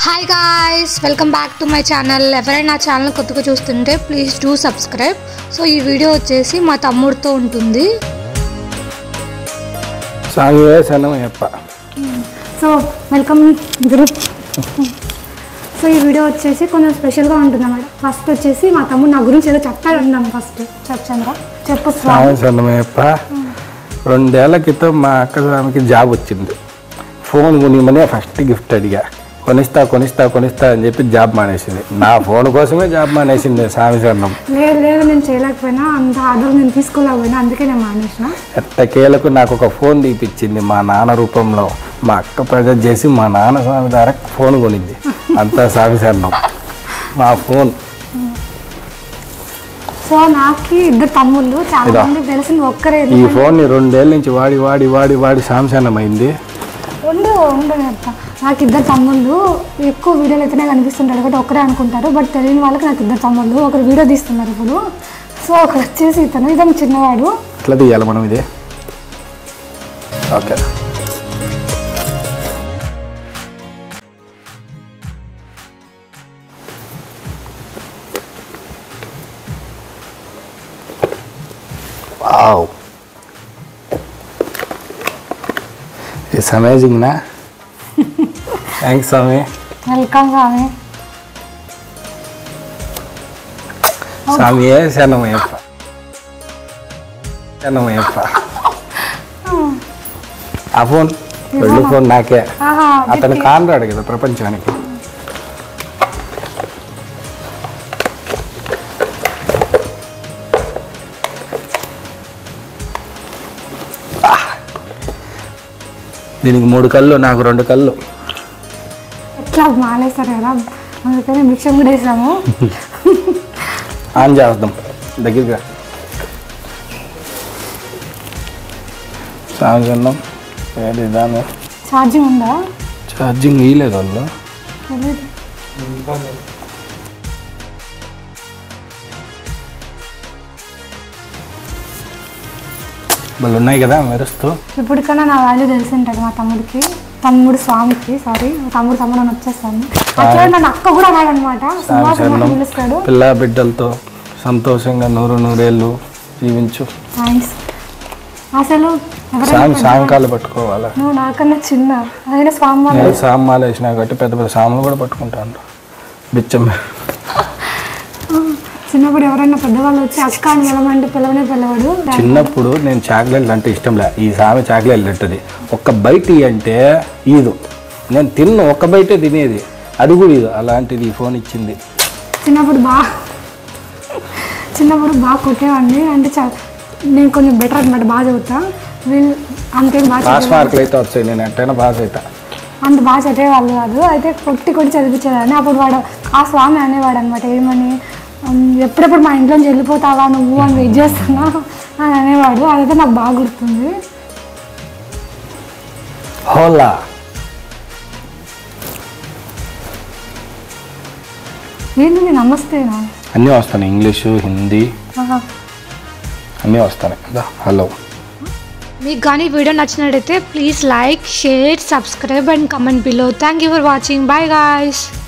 Hi guys welcome back to my channel ఎవరైనా నా channel కొత్తగా చూస్తుంటే ప్లీజ్ డూ సబ్స్క్రైబ్ సో ఈ వీడియో వచ్చేసి మా తమ్ముడితో ఉంటుంది సాంగే Sannamayyappa so welcome group so ఈ వీడియో వచ్చేసి కొంచెం స్పెషల్గా ఉంటుంది అన్నమాట ఫస్ట్ వచ్చేసి మా తమ్ముడు నా గురించి ఏదో చెప్తాడు ఫస్ట్ చెప్పచంద్ర చెప్పు స్వామి సాంగే సన్నమయ్యప్ప రెండేళ్ల క్రితం మా అక్క స్వామికి జాబ్ వచ్చింది ఫోన్ కొనిమని ఫస్ట్ గిఫ్ట్ అడిగా కొనిస్తా కొనిస్తా కొనిస్తా అని చెప్పి జాబ్ మానేసింది నా ఫోన్ కోసమే జాబ్ మానేసింది స్వామి సన్నం లేదు లేదు నేను చేయలేకపోయినా అంత ఆర్డర్ నేను తీసుకోలేకపోయినా అందుకే నేను మానేసిన ఎట్టకేలకు నాకు ఒక ఫోన్ తీపిచ్చింది మా నాన్న రూపంలో మా అక్క ప్రజెంట్ చేసి మా నాన్న స్వామి ద్వారా ఫోన్ కొనింది అంతా స్వామి సన్నం మా ఫోన్ సో నాకు ఇద్దరు తమ్ముళ్ళు చాలా ఇదా. మంది తెలిసింది ఒక్కరే ఈ ఫోన్ని రెండేళ్ళ నుంచి వాడి వాడి వాడి వాడి సాంసనం అయింది ఉండు ఉండు చెప్తా నాకు ఇద్దరు తమ్ముళ్ళు ఎక్కువ వీడియోలు అయితేనే కనిపిస్తుంటారు కాబట్టి ఒక్కరే అనుకుంటారు బట్ తెలియని వాళ్ళకి నాకు ఇద్దరు తమ్ముళ్ళు ఒకరు వీడియో తీస్తున్నారు ఇప్పుడు సో ఒకరు వచ్చేసి ఇతను ఇతను చిన్నవాడు ఎట్లా తీయాలి మనం ఇది ఓకే వావ్ ఇట్స్ అమేజింగ్ నా థ్యాంక్స్ స్వామి వెల్కమ్ స్వామి స్వామి ఏ శనమయ్యప్ప శనమయ్యప్ప ఆ ఫోన్ రెండు ఫోన్ నాకే ఆహా, అతను కానరాడు కదా ప్రపంచానికి ఆ. దీనికి మూడు కళ్ళు నాకు రెండు కళ్ళు ఎట్లా మానేస్తారు కదా అందుకని భిక్షం కూడా వేసాము ఆన్ చేద్దాం దగ్గరగా సాగుతున్నాం ఏది దాని ఛార్జింగ్ ఉందా ఛార్జింగ్ ఇయలేదు వాళ్ళు తెలీదు. వాళ్ళు ఉన్నాయి కదా మెరుస్తూ ఇప్పటికన్నా నా వాల్యూ తెలిసి ఉంటుంది మా తమ్ముడికి తమ్ముడు స్వామికి సారీ తమ్ముడు తమ్ముడు అని వచ్చేస్తాను అట్లా నన్ను అక్క కూడా అన్నాడు అనమాట శరణం పిలుస్తాడు పిల్ల బిడ్డలతో సంతోషంగా నూరు నూరేళ్ళు జీవించు థ్యాంక్స్ అసలు ఎవరైనా సామి సాయంకాలం పట్టుకోవాలా నువ్వు నాకన్నా చిన్న అయినా స్వామి వాళ్ళ నేను సామాలు వేసినా కాబట్టి పెద్ద పెద్ద సాములు కూడా పట్టుకుంటాను బిచ్చం చిన్నప్పుడు ఎవరైనా పెద్దవాళ్ళు వచ్చి అక్క అని పిలవమంటే పిలవనే పిలవడు చిన్నప్పుడు నేను చాక్లెట్లు అంటే ఇష్టం లే ఈ సామె చాక్లెట్ తింటుంది ఒక్క బయట ఇయ్యి అంటే ఈదు నేను తిన్న ఒక్క బయటే తినేది అది కూడా ఇది అలాంటిది ఈ ఫోన్ ఇచ్చింది చిన్నప్పుడు బాగా చిన్నప్పుడు బాగా కొట్టేవాడిని అంటే చా నేను కొంచెం బెటర్ అనమాట బాగా చదువుతా వీళ్ళు అంతేం బాగా పాస్ మార్కులు అయితే వచ్చాయి నేను ఎట్టైనా పాస్ అవుతా అంత బాగా చదివేవాళ్ళు కాదు అయితే కొట్టి కొట్టి చదివించేదాన్ని అప్పుడు వాడు ఆ స్వామి అనేవాడు అనమాట ఏమని "ఉమ్, ఎప్పుడెప్పుడు మా ఇంట్లోంచి వెళ్ళిపోతావా నువ్వు అని వెయిట్ చేస్తున్నా అని అనేవాడు అదైతే నాకు బాగా గుర్తుంది హోలా ఏంటి నేను నమస్తేనా అన్నీ వస్తాయి ఇంగ్లీషు హిందీ ఆహా. అన్నీ వస్తాయి దా, హలో మీకు కానీ వీడియో నచ్చినట్టయితే please like share subscribe and comment below thank you for watching bye guys